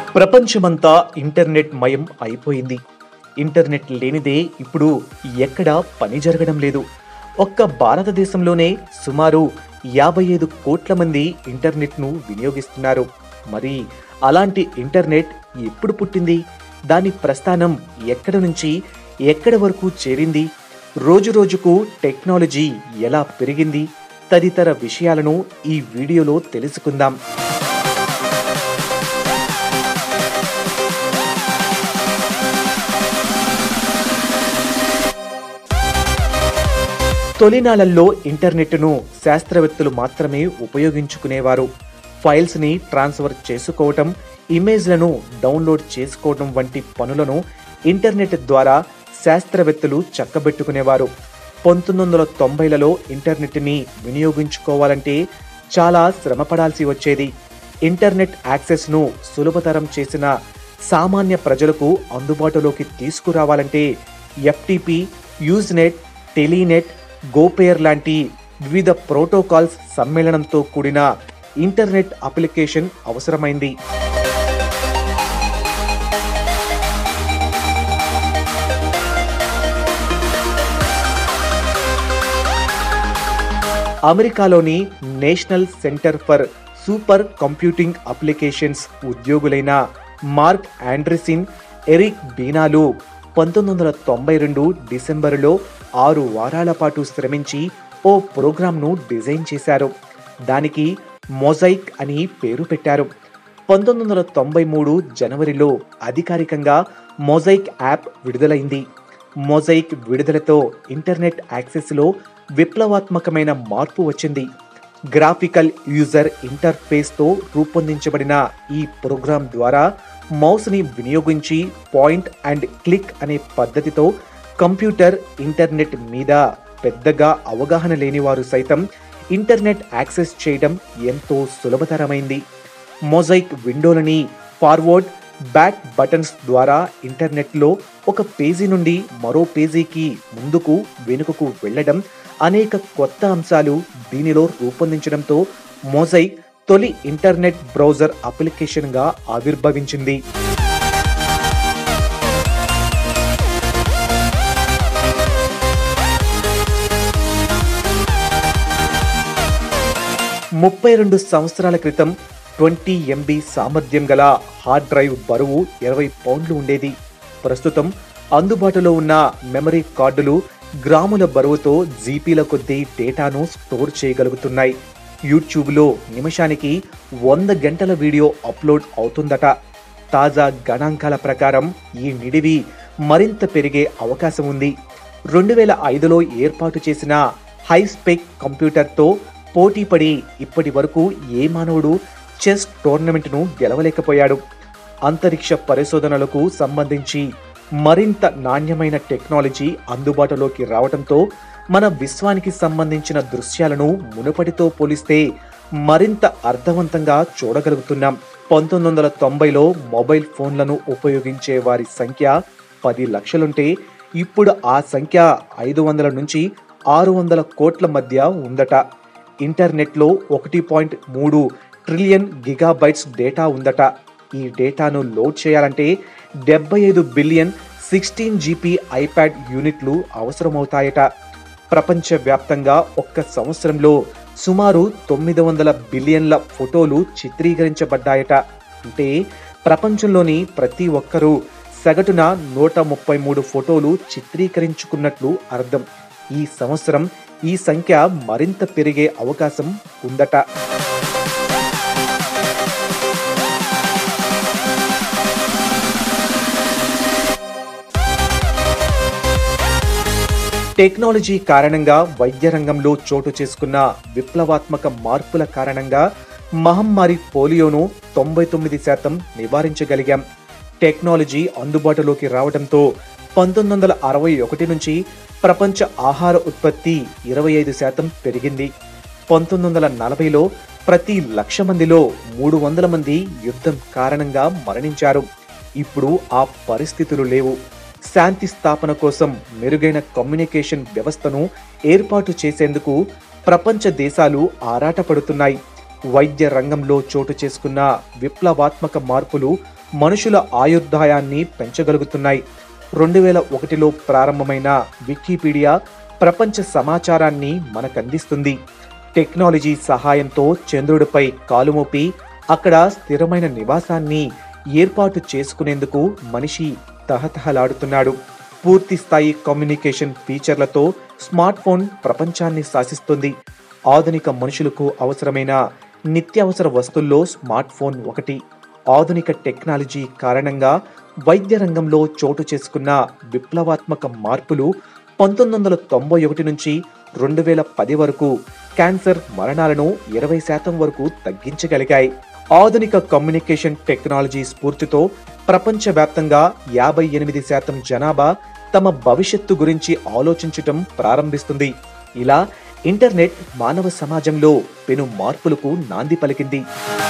ప్రపంచమంతా ఇంటర్నెట్ మయం అయిపోయింది ఇంటర్నెట్ లేనిదే ఇప్పుడు ఎక్కడా పని జరగడం లేదు ఒక్క భారతదేశంలోనే సుమారు యాభై ఐదు కోట్ల మంది ఇంటర్నెట్ను వినియోగిస్తున్నారు మరి అలాంటి ఇంటర్నెట్ ఎప్పుడు పుట్టింది దాని ప్రస్థానం ఎక్కడ నుంచి ఎక్కడ వరకు చేరింది రోజు రోజుకు టెక్నాలజీ ఎలా పెరిగింది తదితర విషయాలను ఈ వీడియోలో తెలుసుకుందాం తొలినాళ్లలో ఇంటర్నెట్ను శాస్త్రవేత్తలు మాత్రమే ఉపయోగించుకునేవారు ఫైల్స్ని ట్రాన్స్ఫర్ చేసుకోవటం ఇమేజ్లను డౌన్లోడ్ చేసుకోవడం వంటి పనులను ఇంటర్నెట్ ద్వారా శాస్త్రవేత్తలు చక్కబెట్టుకునేవారు పంతొమ్మిది వందల తొంభైలలో ఇంటర్నెట్ని వినియోగించుకోవాలంటే చాలా శ్రమపడాల్సి వచ్చేది ఇంటర్నెట్ యాక్సెస్ను సులభతరం చేసిన సామాన్య ప్రజలకు అందుబాటులోకి తీసుకురావాలంటే ఎఫ్టిపి యూజ్నెట్ టెలీనెట్ గోపేయర్ లాంటి వివిధ ప్రోటోకాల్స్ సమ్మేళనంతో కూడిన ఇంటర్నెట్ అప్లికేషన్ అవసరమైంది అమెరికాలోని National Center for Supercomputing Applications ఉద్యోగులైన మార్క్ ఆండ్రిసిన్ ఎరిక్ బీనాలు పంతొమ్మిది వందల తొంభై రెండు డిసెంబరులో ఆరు వారాల పాటు శ్రమించి ఓ ప్రోగ్రాంను డిజైన్ చేశారు దానికి మొజైక్ అని పేరు పెట్టారు పంతొమ్మిది వందల తొంభై మూడు జనవరిలో అధికారికంగా మొజైక్ యాప్ విడుదలైంది మొజైక్ విడుదలతో ఇంటర్నెట్ యాక్సెస్లో విప్లవాత్మకమైన మార్పు వచ్చింది గ్రాఫికల్ యూజర్ ఇంటర్ఫేస్తో రూపొందించబడిన ఈ ప్రోగ్రాం ద్వారా మౌస్ని వినియోగించి పాయింట్ అండ్ క్లిక్ అనే పద్ధతితో కంప్యూటర్ ఇంటర్నెట్ మీద పెద్దగా అవగాహన లేని వారు సైతం ఇంటర్నెట్ యాక్సెస్ చేయడం ఎంతో సులభతరమైంది మొజైక్ విండోలని ఫార్వర్డ్ బ్యాక్ బటన్స్ ద్వారా ఇంటర్నెట్లో ఒక పేజీ నుండి మరో పేజీకి ముందుకు వెనుకకు వెళ్ళడం అనేక కొత్త అంశాలు దీనిలో రూపొందించడంతో మొజైక్ తొలి ఇంటర్నెట్ బ్రౌజర్ అప్లికేషన్గా ఆవిర్భవించింది ముప్పై రెండు సంవత్సరాల క్రితం ట్వంటీ ఎంబీ సామర్థ్యం గల హార్డ్ డ్రైవ్ బరువు ఇరవై పౌండ్లు ఉండేది ప్రస్తుతం అందుబాటులో ఉన్న మెమరీ కార్డులు గ్రాముల బరువుతో జీపీల కొద్దీ డేటాను స్టోర్ చేయగలుగుతున్నాయి యూట్యూబ్లో నిమిషానికి వంద గంటల వీడియో అప్లోడ్ అవుతుందట తాజా గణాంకాల ప్రకారం ఈ నిడివి మరింత పెరిగే అవకాశం ఉంది రెండు వేల ఐదులో ఏర్పాటు చేసిన హై స్పెక్ కంప్యూటర్తో పోటీపడి ఇప్పటి వరకు ఏ మానవుడు చెస్ టోర్నమెంట్ను గెలవలేకపోయాడు అంతరిక్ష పరిశోధనలకు సంబంధించి మరింత నాణ్యమైన టెక్నాలజీ అందుబాటులోకి రావడంతో మన విశ్వానికి సంబంధించిన దృశ్యాలను మునుపటితో పోలిస్తే మరింత అర్థవంతంగా చూడగలుగుతున్నాం పంతొమ్మిది వందల తొంభైలో మొబైల్ ఫోన్లను ఉపయోగించే వారి సంఖ్య పది లక్షలుంటే ఇప్పుడు ఆ సంఖ్య ఐదు వందల నుంచి ఆరు వందల కోట్ల మధ్య ఉందట ఇంటర్నెట్లో ఒకటి పాయింట్ మూడు ట్రిలియన్ గిగాబైట్స్ డేటా ఉందట ఈ డేటాను లోడ్ చేయాలంటే డెబ్బై ఐదు బిలియన్ సిక్స్టీన్ జీపీ ఐప్యాడ్ యూనిట్లు అవసరమవుతాయట ప్రపంచవ్యాప్తంగా ఒక్క సంవత్సరంలో సుమారు తొమ్మిది వందల బిలియన్ల ఫోటోలు చిత్రీకరించబడ్డాయట అంటే ప్రపంచంలోని ప్రతి ఒక్కరూ సగటున నూట ముప్పై మూడు ఫోటోలు చిత్రీకరించుకున్నట్లు అర్థం ఈ సంవత్సరం ఈ సంఖ్య మరింత పెరిగే అవకాశం ఉందట టెక్నాలజీ కారణంగా వైద్య రంగంలో చోటు చేసుకున్న విప్లవాత్మక మార్పుల కారణంగా మహమ్మారి పోలియోను తొంభై తొమ్మిది శాతం నివారించగలిగాం టెక్నాలజీ అందుబాటులోకి రావడంతో పంతొమ్మిది వందల అరవై ఒకటి నుంచి ప్రపంచ ఆహార ఉత్పత్తి ఇరవై ఐదు శాతం పెరిగింది పంతొమ్మిది వందల నలభైలో ప్రతి లక్ష మందిలో మూడు వందల మంది యుద్ధం కారణంగా మరణించారు ఇప్పుడు ఆ పరిస్థితులు లేవు శాంతి స్థాపన కోసం మెరుగైన కమ్యూనికేషన్ వ్యవస్థను ఏర్పాటు చేసేందుకు ప్రపంచ దేశాలు ఆరాటపడుతున్నాయి వైద్య రంగంలో చోటు చేసుకున్న విప్లవాత్మక మార్పులు మనుషుల ఆయుర్దాయాన్ని పెంచగలుగుతున్నాయి రెండు వేల ఒకటిలో ప్రారంభమైన వికీపీడియా ప్రపంచ సమాచారాన్ని మనకందిస్తుంది టెక్నాలజీ సహాయంతో చంద్రుడిపై కాలుమోపి అక్కడ స్థిరమైన నివాసాన్ని ఏర్పాటు చేసుకునేందుకు మనిషి తహతహలాడుతున్నాడు పూర్తి స్థాయి కమ్యూనికేషన్ ఫీచర్లతో స్మార్ట్ ఫోన్ ప్రపంచాన్ని శాసిస్తుంది ఆధునిక మనుషులకు అవసరమైన నిత్యావసర వస్తువుల్లో స్మార్ట్ ఫోన్ ఒకటి ఆధునిక టెక్నాలజీ కారణంగా వైద్య రంగంలో చోటు చేసుకున్న విప్లవాత్మక మార్పులు పంతొమ్మిది వందల తొంభై ఒకటి నుంచి రెండు వేల పది వరకు క్యాన్సర్ మరణాలను ఇరవై శాతం వరకు తగ్గించగలిగాయి ఆధునిక కమ్యూనికేషన్ టెక్నాలజీ స్ఫూర్తితో ప్రపంచవ్యాప్తంగా యాభై ఎనిమిది శాతం జనాభా తమ భవిష్యత్తు గురించి ఆలోచించటం ప్రారంభిస్తుంది ఇలా ఇంటర్నెట్ మానవ సమాజంలో పెను మార్పులకు నాంది పలికింది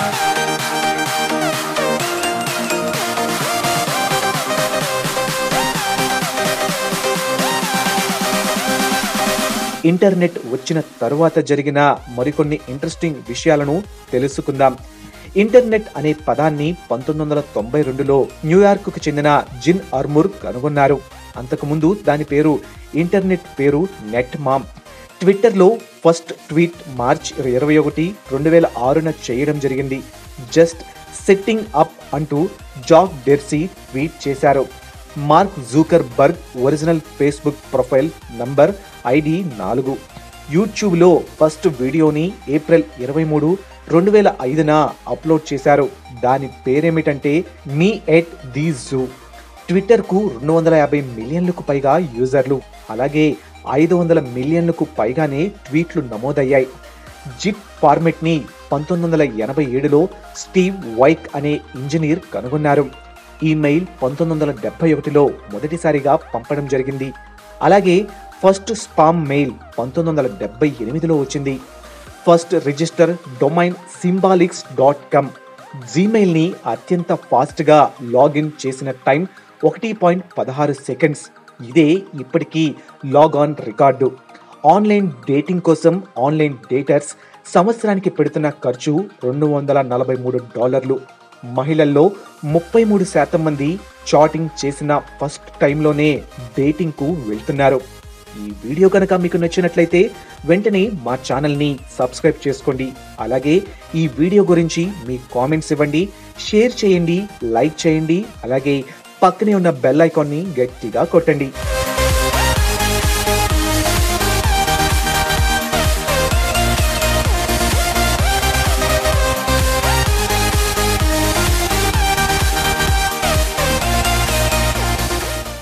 ఇంటర్నెట్ వచ్చిన తరువాత జరిగిన మరికొన్ని ఇంట్రెస్టింగ్ విషయాలను తెలుసుకుందాం ఇంటర్నెట్ అనే పదాన్ని పంతొమ్మిది వందల తొంభై రెండులో న్యూయార్క్ చెందిన జిన్ అర్ముర్ కనుగొన్నారు అంతకుముందు దాని పేరు ఇంటర్నెట్ పేరు నెట్ మామ్ ట్విట్టర్లో ఫస్ట్ ట్వీట్ మార్చ్ ఇరవై ఒకటి రెండు వేల ఆరున చేయడం జరిగింది జస్ట్ సెట్టింగ్ అప్ అంటూ జాక్ డెర్సీ ట్వీట్ చేశారు Mark Zuckerberg original Facebook profile number ID నాలుగు యూట్యూబ్లో ఫస్ట్ వీడియోని ఏప్రిల్ ఇరవై మూడు రెండు వేల ఐదున అప్లోడ్ చేశారు దాని పేరేమిటంటే మీ ఎట్ ది జూ ట్విట్టర్కు రెండు వందల యాభై మిలియన్లకు పైగా యూజర్లు అలాగే ఐదు వందల మిలియన్లకు పైగానే ట్వీట్లు నమోదయ్యాయి జిప్ ఫార్మెట్ని పంతొమ్మిది వందల ఎనభై ఏడులో స్టీవ్ వైక్ అనే ఇంజనీర్ కనుగొన్నారు ఈమెయిల్ పంతొమ్మిది వందల డెబ్బై ఒకటిలో మొదటిసారిగా పంపడం జరిగింది అలాగే ఫస్ట్ స్పామ్ మెయిల్ పంతొమ్మిది వందల డెబ్బై ఎనిమిదిలో వచ్చింది first register domain Symbolics dot com జీమెయిల్ని అత్యంత ఫాస్ట్గా లాగిన్ చేసిన టైం ఒకటి పాయింట్ పదహారు సెకండ్స్ ఇదే ఇప్పటికీ log on record online dating కోసం ఆన్లైన్ డేటర్స్ సంవత్సరానికి పెడుతున్న ఖర్చు రెండు వందల నలభై మూడు డాలర్లు మహిళల్లో ముప్పై మూడు శాతం మంది చాటింగ్ చేసిన ఫస్ట్ టైంలోనే డేటింగ్కు వెళ్తున్నారు ఈ వీడియో కనుక మీకు నచ్చినట్లయితే వెంటనే మా ఛానల్ని సబ్స్క్రైబ్ చేసుకోండి అలాగే ఈ వీడియో గురించి మీ కామెంట్స్ ఇవ్వండి షేర్ చేయండి లైక్ చేయండి అలాగే పక్కనే ఉన్న బెల్ ఐకాన్ని గట్టిగా కొట్టండి